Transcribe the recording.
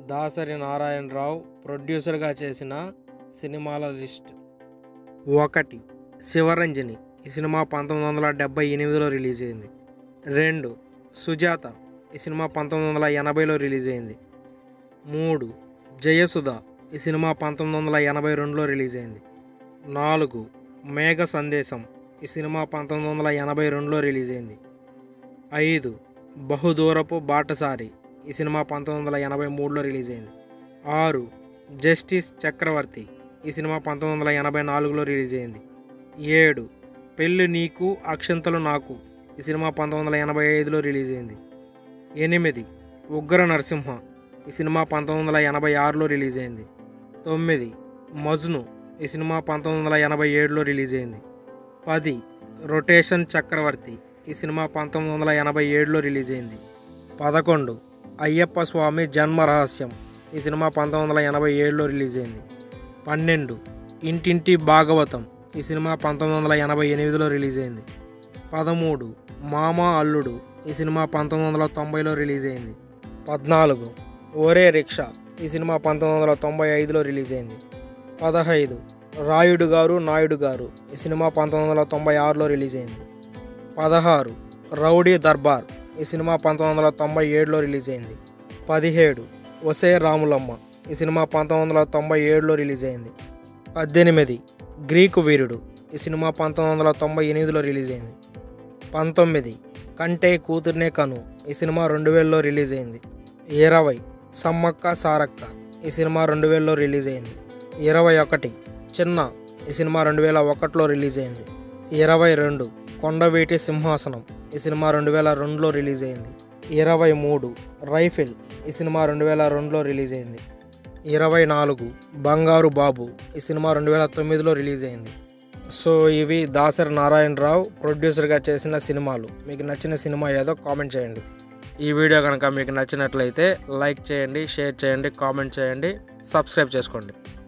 దాసరి నారాయణరావు ప్రొడ్యూసర్గా చేసిన సినిమాల లిస్ట్ ఒకటి శివరంజని ఈ సినిమా పంతొమ్మిది వందల డెబ్బై ఎనిమిదిలో రిలీజ్ అయింది రెండు సుజాత ఈ సినిమా పంతొమ్మిది వందల ఎనభైలో రిలీజ్ అయింది మూడు జయసుధ ఈ సినిమా పంతొమ్మిది వందల ఎనభై రెండులో రిలీజ్ అయింది నాలుగు మేఘ సందేశం ఈ సినిమా పంతొమ్మిది వందల ఎనభై రెండులో రిలీజ్ అయింది ఐదు బహుదూరపు బాటసారి ఈ సినిమా పంతొమ్మిది వందల ఎనభై మూడులో రిలీజ్ అయింది ఆరు జస్టిస్ చక్రవర్తి ఈ సినిమా పంతొమ్మిది వందల ఎనభై నాలుగులో రిలీజ్ అయింది ఏడు పెళ్ళి నీకు అక్షంతలు నాకు ఈ సినిమా పంతొమ్మిది వందల ఎనభై ఐదులో రిలీజ్ అయింది ఎనిమిది ఉగ్ర నరసింహ ఈ సినిమా పంతొమ్మిది వందల ఎనభై ఆరులో రిలీజ్ అయింది తొమ్మిది మజ్ను ఈ సినిమా పంతొమ్మిది వందల ఎనభై ఏడులో రిలీజ్ అయింది పది రొటేషన్ చక్రవర్తి ఈ సినిమా పంతొమ్మిది వందల ఎనభై ఏడులో రిలీజ్ అయింది పదకొండు అయ్యప్ప స్వామి జన్మ రహస్యం ఈ సినిమా పంతొమ్మిది వందల ఎనభై ఏడులో రిలీజ్ అయింది పన్నెండు ఇంటింటి భాగవతం ఈ సినిమా పంతొమ్మిది వందల ఎనభై ఎనిమిదిలో రిలీజ్ అయింది పదమూడు మామ అల్లుడు ఈ సినిమా పంతొమ్మిది వందల తొంభైలో రిలీజ్ అయింది పద్నాలుగు ఒరే రిక్షా ఈ సినిమా పంతొమ్మిది వందల తొంభై ఐదులో రిలీజ్ అయింది పదహైదు రాయుడు గారు నాయుడు గారు ఈ సినిమా పంతొమ్మిది వందల తొంభై ఆరులో రిలీజ్ అయింది పదహారు రౌడీ దర్బార్ ఈ సినిమా పంతొమ్మిది వందల తొంభై ఏడులో రిలీజ్ అయింది పదిహేడు ఒసే రాములమ్మ ఈ సినిమా పంతొమ్మిది వందల తొంభై ఏడులో రిలీజ్ అయింది పద్దెనిమిది గ్రీకు వీరుడు ఈ సినిమా పంతొమ్మిది వందల తొంభై ఎనిమిదిలో రిలీజ్ అయింది పంతొమ్మిది కంటే కూతుర్నే కను ఈ సినిమా రెండు వేలలో రిలీజ్ అయింది ఇరవై సమ్మక్క సారక్క ఈ సినిమా రెండు వేలలో రిలీజ్ అయింది ఇరవై ఒకటి చిన్న ఈ సినిమా రెండు వేల ఒకటిలో రిలీజ్ అయింది ఇరవై రెండు కొండవీటి సింహాసనం ఈ సినిమా రెండు వేల రెండులో రిలీజ్ అయింది ఇరవై మూడు రైఫిల్ ఈ సినిమా రెండు వేల రెండులో రిలీజ్ అయింది ఇరవై నాలుగు బంగారు బాబు ఈ సినిమా రెండు వేల తొమ్మిదిలో రిలీజ్ అయింది సో ఇవి దాసరి నారాయణరావు ప్రొడ్యూసర్గా చేసిన సినిమాలు మీకు నచ్చిన సినిమా ఏదో కామెంట్ చేయండి ఈ వీడియో కనుక మీకు నచ్చినట్లయితే లైక్ చేయండి షేర్ చేయండి కామెంట్ చేయండి సబ్స్క్రైబ్ చేసుకోండి